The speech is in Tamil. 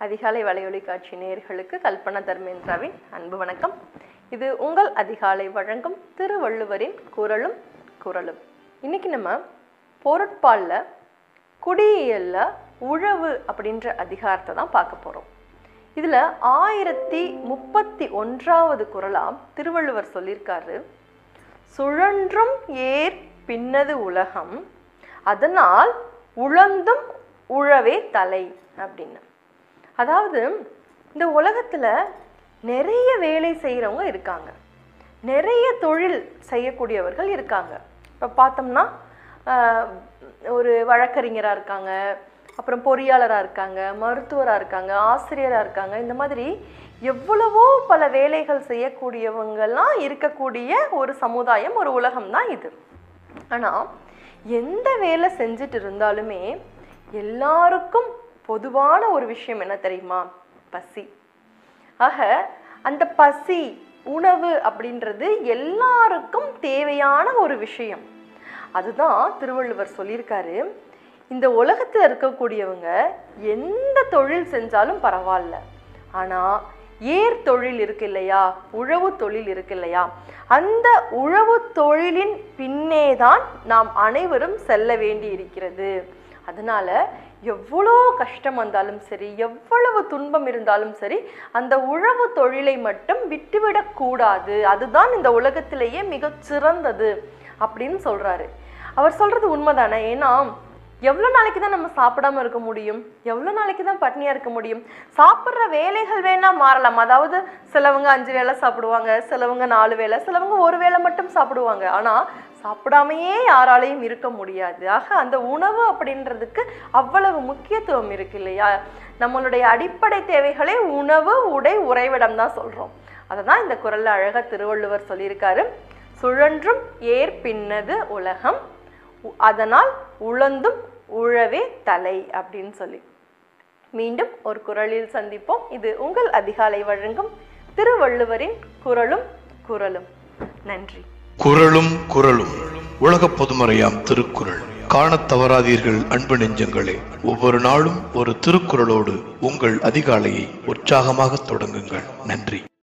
அதிகாலை வலையொலி காட்சி நேயர்களுக்கு கல்பனா தர்மேந்திராவின் அன்பு வணக்கம் இது உங்கள் அதிகாலை வழங்கும் திருவள்ளுவரின் குரலும் குரலும் இன்னைக்கு நம்ம பொருட்பாலில் குடியியல்ல உழவு அப்படின்ற அதிகாரத்தை தான் பார்க்க போகிறோம் இதில் ஆயிரத்தி முப்பத்தி ஒன்றாவது குரலாம் திருவள்ளுவர் சொல்லியிருக்காரு சுழன்றும் ஏர் பின்னது உலகம் அதனால் உழந்தும் உழவே தலை அப்படின்னு அதாவது இந்த உலகத்தில் நிறைய வேலை செய்கிறவங்க இருக்காங்க நிறைய தொழில் செய்யக்கூடியவர்கள் இருக்காங்க இப்போ பார்த்தோம்னா ஆஹ், ஒரு வழக்கறிஞராக இருக்காங்க அப்புறம் பொறியாளராக இருக்காங்க மருத்துவராக இருக்காங்க ஆசிரியராக இருக்காங்க இந்த மாதிரி எவ்வளவோ பல வேலைகள் செய்யக்கூடியவங்கெல்லாம் இருக்கக்கூடிய ஒரு சமுதாயம் ஒரு உலகம் தான் இது ஆனால் எந்த வேலை செஞ்சுட்டு இருந்தாலுமே எல்லாருக்கும் பொதுவான ஒரு விஷயம் என்ன தெரியுமா பசி ஆக அந்த பசி உணவு அப்படின்றது எல்லாருக்கும் தேவையான ஒரு விஷயம் அதுதான் திருவள்ளுவர் சொல்லியிருக்காரு இந்த உலகத்தில் இருக்கக்கூடியவங்க எந்த தொழில் செஞ்சாலும் பரவாயில்ல ஆனால் ஏர் தொழில் இருக்கு இல்லையா உழவு தொழில் இருக்கு இல்லையா அந்த உழவு தொழிலின் பின்னே தான் நாம் அனைவரும் செல்ல வேண்டி இருக்கிறது அதனால எவ்வளோ கஷ்டம் வந்தாலும் சரி எவ்வளவு துன்பம் இருந்தாலும் சரி அந்த உழவு தொழிலை மட்டும் விட்டுவிடக் கூடாது அதுதான் இந்த உலகத்திலேயே மிகச் சிறந்தது அப்படின்னு சொல்றாரு அவர் சொல்றது உண்மைதானே ஏன்னா எவ்வளோ நாளைக்கு தான் நம்ம சாப்பிடாம இருக்க முடியும் எவ்வளோ நாளைக்கு தான் பட்னியாக இருக்க முடியும் சாப்பிட்ற வேலைகள் வேணா மாறலாம் அதாவது சிலவங்க அஞ்சு வேளை சாப்பிடுவாங்க சிலவங்க நாலு வேளை சிலவங்க ஒரு வேளை மட்டும் சாப்பிடுவாங்க ஆனால் சாப்பிடாமையே யாராலையும் இருக்க முடியாது ஆக அந்த உணவு அப்படின்றதுக்கு அவ்வளவு முக்கியத்துவம் இருக்கு இல்லையா நம்மளுடைய அடிப்படை தேவைகளே உணவு உடை உறைவிடம் தான் சொல்கிறோம் அதை தான் இந்த குரல்ல அழகா திருவள்ளுவர் சொல்லியிருக்காரு சுழன்றும் ஏர் பின்னது உலகம் உ- அதனால் உழந்தும் உழவே தலை அப்படின்னு சொல்லி மீண்டும் ஒரு குரலில் சந்திப்போம் இது உங்கள் அதிகாலை வழங்கும் திருவள்ளுவரின் குரலும் குரலும் நன்றி குரலும் குரலும் உலக பொதுமறையாம் திருக்குறள் காணத் தவறாதீர்கள் அன்பு நெஞ்சங்களே ஒவ்வொரு நாளும் ஒரு திருக்குறளோடு உங்கள் அதிகாலையை உற்சாகமாக தொடங்குங்கள் நன்றி